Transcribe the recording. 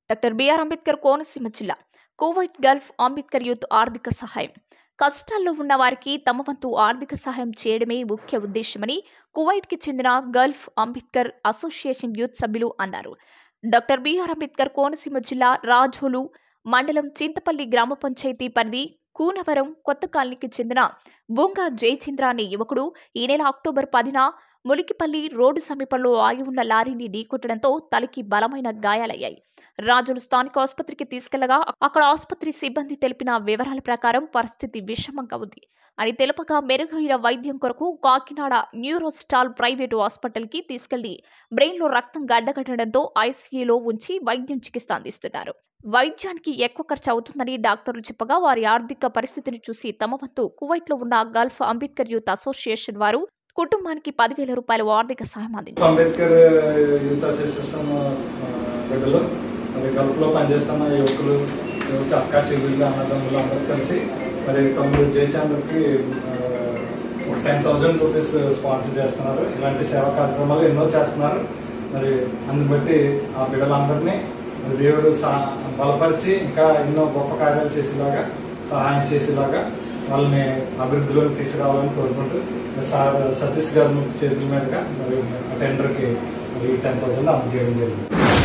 doctor BR Ambedkar Konaseema జిల్లా Kuwait Gulf Ambedkar youth ఆర్థిక సహాయం కష్టాల్లో ఉన్న వారికి తమ వంతు ఆర్థిక సహాయం చేయడమే ముఖ్య ఉద్దేశమని కువైట్కి చెందిన గల్ఫ్ అంబేద్కర్ అసోసియేషన్ యూత్ సభ్యులు అన్నారు డాక్టర్ బిఆర్ అంబేద్కర్ కోనసీమ జిల్లా రాజోలు మండలం చింతపల్లి గ్రామ పంచాయతీ పరిధి కూనవరం కొత్త కాలనీకి చెందిన బొంగ జయచంద్ర అనే యువకుడు ఈ నెల అక్టోబర్ పదిన ములికిపల్లి రోడ్డు సమీపంలో ఆగి ఉన్న లారీని ఢీకొట్టడంతో తలకి బలమైన గాయాలయ్యాయి రాజులు స్థానిక ఆసుపత్రికి తీసుకెళ్లగా అక్కడ ఆసుపత్రి సిబ్బంది తెలిపిన వివరాల ప్రకారం పరిస్థితి విషమంగా ఉంది అని తెలుపగా మెరుగైన వైద్యం కొరకు కాకినాడ న్యూరోస్టాల్ ప్రైవేటు హాస్పిటల్కి తీసుకెళ్లి బ్రెయిన్లో రక్తం గడ్డగట్టడంతో ఐసీయూలో ఉంచి వైద్యం చికిత్స అందిస్తున్నారు వైద్యానికి ఎక్కువ ఖర్చు అవుతుందని డాక్టర్లు చెప్పగా వారి ఆర్థిక పరిస్థితిని చూసి తమ వంతు కువైట్లో ఉన్న గల్ఫ్ అంబేద్కర్ యూత్ అసోసియేషన్ వారు కుటుంబానికి పదివేల రూపాయల ఆర్థిక సహాయం అందించారు అంబేద్కర్ యూత్ అసోసియేషన్ ఆ, బిడ్డలు మరి గల్ఫ్లో పనిచేస్తున్న యువకులు యువత అక్క చెల్లెళ్ళు అన్నదమ్ములు అందరూ కలిసి మరి తమ్ముడు జయచంద్రకి టెన్ థౌజండ్ రూపీస్ స్పాన్సర్ చేస్తున్నారు ఇలాంటి సేవా కార్యక్రమాలు ఎన్నో చేస్తున్నారు మరి అందుని బట్టి ఆ బిడ్డలందరినీ మరి దేవుడు సా బలపరిచి ఇంకా ఎన్నో గొప్ప కార్యాలు చేసేలాగా సహాయం చేసేలాగా వాళ్ళని అభివృద్ధిలోకి తీసుకురావాలని కోరుకుంటూ మరి సార్ సతీష్ గారి చేతుల మీదుగా మరి ఆ టెండర్కి మరి టెన్ థౌసండ్ అందజేయడం జరిగింది